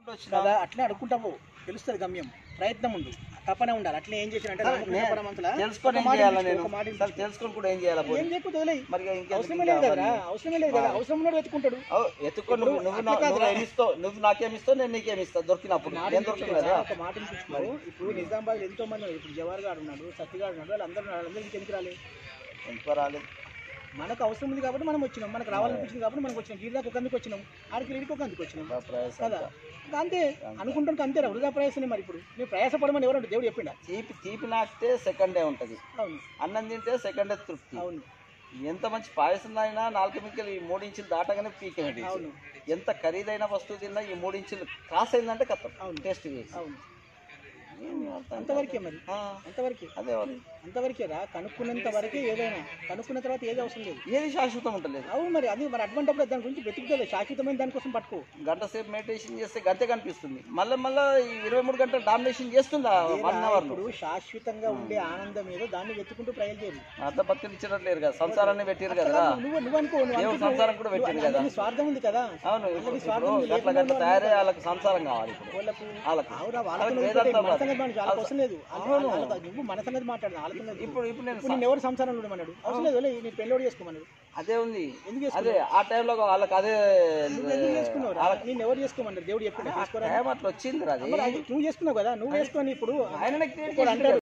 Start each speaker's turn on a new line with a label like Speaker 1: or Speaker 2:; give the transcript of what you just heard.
Speaker 1: కదా అట్లే అడుక్కుంటావు తెలుస్తుంది గమ్యం ప్రయత్నం ఉండు తపన ఉండాలి అట్లే ఏం చేసిన అంటే రామకృష్ణ పరమహంసలా
Speaker 2: తెలుసుకొని
Speaker 1: ఒక
Speaker 2: ఏం
Speaker 1: మాట
Speaker 2: చేయాలా
Speaker 1: వినిపించుకో,
Speaker 2: నేను
Speaker 1: ఒక మాట
Speaker 2: సార్
Speaker 1: వినిపించుకో.
Speaker 2: తెలుసుకొని కూడా ఏం చేయాలా పోనీ?
Speaker 1: ఏం చెప్పు వదిలేయ్.
Speaker 2: మరి ఇంకా ఇంకెందుకు
Speaker 1: అవసరమే
Speaker 2: ఇంకా
Speaker 1: లేదు కదరా
Speaker 2: అవన్నీ?
Speaker 1: అవసరమే లేదు కదా అవసరం ఉన్నాడు వెతుకుంటాడు
Speaker 2: ఓ, ఎత్తుకో నువ్వు
Speaker 1: ఇప్పుడు
Speaker 2: నువ్వు
Speaker 1: అట్లా
Speaker 2: నా- నువ్వు
Speaker 1: కాదురా.
Speaker 2: ఏమిస్తావు నువ్వు నాకేమిస్తావు నేను నీకేమిస్తా దొరికినప్పుడు
Speaker 1: మాట
Speaker 2: నేను దొరికిన కదా
Speaker 1: వినిపించుకో, ఒక మాట వినిపించుకో. ఇప్పుడు నిజామాబాద్ ఎంతో మంది ఉన్నారు. ఇప్పుడు జవహర్ గారు ఉన్నాడు సత్యగాడు ఉన్నాడు వాళ్ళందరూ ఉన్నారు. వాళ్ళందరికీ ఎందుకు రాలేదు
Speaker 2: ఎందుకు రాలేదు
Speaker 1: మనకు అవసరం ఉంది కాబట్టి మనం వచ్చినాం మనకు రావాలనిపించింది కాబట్టి మనకు వచ్చినాం గీడిదాకా ఒక అందుకు వచ్చినాం ఆడికి ఇడికి ఒక అందుకు వచ్చినాం
Speaker 2: నా ప్రయాసం
Speaker 1: కదా
Speaker 2: అంతా.
Speaker 1: ఇంకా అంతే అనుకుంటానికి అంతే వృధా ప్రయాసనే మరి ఇప్పుడు మీరు ప్రయాసపడమని ఎవరు అంటే దేవుడు చెప్పిండా
Speaker 2: తీపి తీపి నాకితే సెకండ్ డే ఉంటుంది
Speaker 1: అవును
Speaker 2: అన్నం తింటే సెకండ్ డే తృప్తి
Speaker 1: అవును
Speaker 2: ఎంత మంచి పాయసం అయినా నాలుగు మిక్కలు ఈ మూడు ఇంచులు దాటగానే పీకేది
Speaker 1: అవును
Speaker 2: ఎంత ఖరీదైన వస్తువు తిన్నా ఈ మూడు ఇంచులు క్రాస్ అయిందంటే కథం
Speaker 1: అవును.
Speaker 2: టేస్ట్ వేసి
Speaker 1: అవును అంతవరకే మరి
Speaker 2: ఆ,
Speaker 1: అంతవరకే
Speaker 2: అదే వాళ్ళు.
Speaker 1: అంతవరకేరా కనుక్కున్నంత వరకే ఏదైనా కనుక్కున్న తర్వాత ఏది అవసరం లేదు
Speaker 2: ఏది శాశ్వతం ఉంటలేదు
Speaker 1: అవును మరి అది మరి అటువంటిప్పుడు దాని గురించి వెతుకుతుంది శాశ్వతమైన దానికోసం పట్టుకో
Speaker 2: గంట సేపు మెడిటేషన్ చేస్తే గంటే కనిపిస్తుంది మళ్ళీ మళ్ళీ ఇరవై మూడు గంటలు డామినేషన్ చేస్తుందా వన్ అవర్
Speaker 1: ఇప్పుడు శాశ్వతంగా ఉండే ఆనందం ఏదో దాన్ని వెతుకుంటూ ప్రయత్నం చేయాలి
Speaker 2: అంత భక్తులు ఇచ్చినట్లేరు కదా సంసారాన్ని పెట్టారు కదా
Speaker 1: నువ్వు నువ్వు అనుకో నువ్వు
Speaker 2: దేవుడు
Speaker 1: అనుకుంటున్నావు.
Speaker 2: సంసారం కూడా పెట్టిండు
Speaker 1: నువ్వు-
Speaker 2: కదా.
Speaker 1: నీ స్వార్థం ఉంది కదా
Speaker 2: అవును ఇప్పుడు
Speaker 1: అందరి
Speaker 2: ఇప్పుడు
Speaker 1: స్వార్థం ఉంది.
Speaker 2: గట్ల గట్ల
Speaker 1: లేకుండా
Speaker 2: తయారై వాళ్ళకి సంసారం కావాలి ఇప్పుడు
Speaker 1: వాళ్ళకు
Speaker 2: వాళ్ళకి
Speaker 1: ఆవురా వాళ్ళతో
Speaker 2: వాళ్ళకి
Speaker 1: నువ్వు
Speaker 2: వేదాంతం
Speaker 1: మన
Speaker 2: రాదు.
Speaker 1: సంగతి మనకి వాళ్ళకి అవసరం లేదు వాళ్ళ-
Speaker 2: అవును.
Speaker 1: వాళ్ళ- నువ్వు మన సంగతి మాట్లాడు వాళ్ళకి ఉన్నది.
Speaker 2: ఇప్పుడు ఇప్పుడు నేను
Speaker 1: ఇప్పుడు నేను ఎవరు సంసారం ఉండమన్నాడు అవసరం లేదు వదిలేయ్, నీ పెళ్ళోడు చేసుకోమన్నాడు
Speaker 2: అదే ఉంది
Speaker 1: ఎందుకు
Speaker 2: అదే
Speaker 1: చేసుకున్నావు
Speaker 2: ఆ టైంలో వాళ్ళకి అదే
Speaker 1: నువ్వు ఎందుకు చేసుకున్నావు నేను ఎవరు చేసుకోమన్నారు దేవుడు చెప్పిండు చేసుకోరా
Speaker 2: టైం అట్లా వచ్చింది రా అది
Speaker 1: మరి అది నువ్వు చేసుకున్నావు కదా నువ్వు చేసుకొని ఇప్పుడు
Speaker 2: ఆయననే క్రియేట్
Speaker 1: ఒకడు అంటాడు